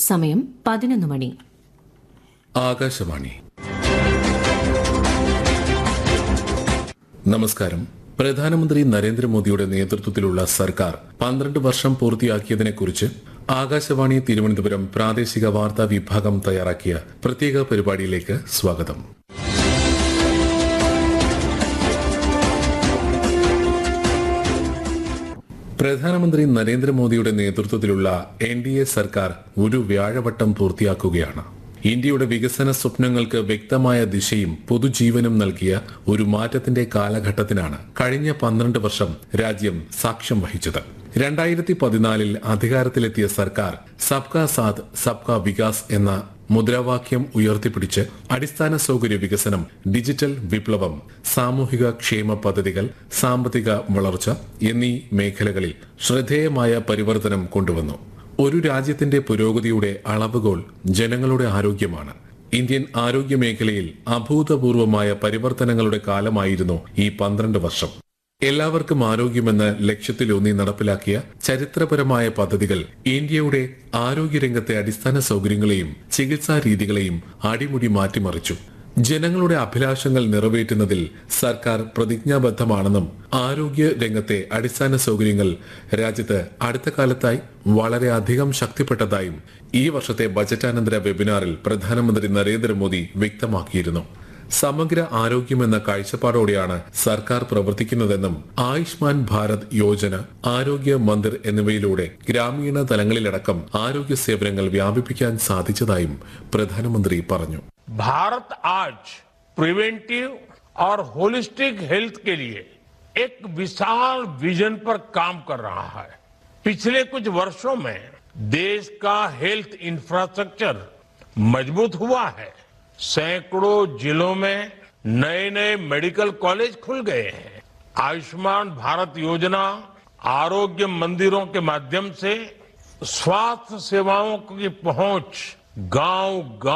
സമയം പതിനൊന്ന് മണി ആകാശവാണി നമസ്കാരം പ്രധാനമന്ത്രി നരേന്ദ്രമോദിയുടെ നേതൃത്വത്തിലുള്ള സർക്കാർ പന്ത്രണ്ട് വർഷം പൂർത്തിയാക്കിയതിനെക്കുറിച്ച് ആകാശവാണി തിരുവനന്തപുരം പ്രാദേശിക വാർത്താ വിഭാഗം തയ്യാറാക്കിയ പ്രത്യേക പരിപാടിയിലേക്ക് സ്വാഗതം പ്രധാനമന്ത്രി നരേന്ദ്രമോദിയുടെ നേതൃത്വത്തിലുള്ള എൻ ഡി എ സർക്കാർ ഒരു വ്യാഴവട്ടം പൂർത്തിയാക്കുകയാണ് ഇന്ത്യയുടെ വികസന സ്വപ്നങ്ങൾക്ക് വ്യക്തമായ ദിശയും പൊതുജീവനും നൽകിയ ഒരു മാറ്റത്തിന്റെ കാലഘട്ടത്തിനാണ് കഴിഞ്ഞ പന്ത്രണ്ട് വർഷം രാജ്യം സാക്ഷ്യം വഹിച്ചത് രണ്ടായിരത്തി പതിനാലിൽ അധികാരത്തിലെത്തിയ സർക്കാർ സബ്കാ സാത്ത് സബ്കാ വികാസ് എന്ന മുദ്രാവാക്യം ഉയർത്തിപ്പിടിച്ച് അടിസ്ഥാന സൗകര്യ വികസനം ഡിജിറ്റൽ വിപ്ലവം സാമൂഹിക ക്ഷേമ പദ്ധതികൾ സാമ്പത്തിക വളർച്ച എന്നീ മേഖലകളിൽ ശ്രദ്ധേയമായ പരിവർത്തനം കൊണ്ടുവന്നു ഒരു രാജ്യത്തിന്റെ പുരോഗതിയുടെ അളവുകോൽ ജനങ്ങളുടെ ആരോഗ്യമാണ് ഇന്ത്യൻ ആരോഗ്യ മേഖലയിൽ അഭൂതപൂർവമായ പരിവർത്തനങ്ങളുടെ കാലമായിരുന്നു ഈ പന്ത്രണ്ട് വർഷം എല്ലാവർക്കും ആരോഗ്യമെന്ന ലക്ഷ്യത്തിലൂന്നി നടപ്പിലാക്കിയ ചരിത്രപരമായ പദ്ധതികൾ ഇന്ത്യയുടെ ആരോഗ്യരംഗത്തെ അടിസ്ഥാന സൗകര്യങ്ങളെയും ചികിത്സാ രീതികളെയും അടിമുടി മാറ്റിമറിച്ചു ജനങ്ങളുടെ അഭിലാഷങ്ങൾ നിറവേറ്റുന്നതിൽ സർക്കാർ പ്രതിജ്ഞാബദ്ധമാണെന്നും ആരോഗ്യ രംഗത്തെ അടിസ്ഥാന സൗകര്യങ്ങൾ രാജ്യത്ത് അടുത്ത കാലത്തായി വളരെ അധികം ശക്തിപ്പെട്ടതായും ഈ വർഷത്തെ ബജറ്റാനന്തര വെബിനാറിൽ പ്രധാനമന്ത്രി നരേന്ദ്രമോദി വ്യക്തമാക്കിയിരുന്നു സമഗ്ര ആരോഗ്യമെന്ന കാഴ്ചപ്പാടോടെയാണ് സർക്കാർ പ്രവർത്തിക്കുന്നതെന്നും ആയുഷ്മാൻ ഭാരത് യോജന ആരോഗ്യ മന്ദിർ എന്നിവയിലൂടെ ഗ്രാമീണ തലങ്ങളിലടക്കം ആരോഗ്യ സേവനങ്ങൾ വ്യാപിപ്പിക്കാൻ സാധിച്ചതായും പ്രധാനമന്ത്രി പറഞ്ഞു भारत आज प्रिवेंटिव और होलिस्टिक हेल्थ के लिए एक विशाल विजन पर काम कर रहा है पिछले कुछ वर्षों में देश का हेल्थ इंफ्रास्ट्रक्चर मजबूत हुआ है सैकड़ों जिलों में नए नए मेडिकल कॉलेज खुल गए हैं आयुष्मान भारत योजना आरोग्य मंदिरों के माध्यम से स्वास्थ्य सेवाओं की पहुंच गांव गांव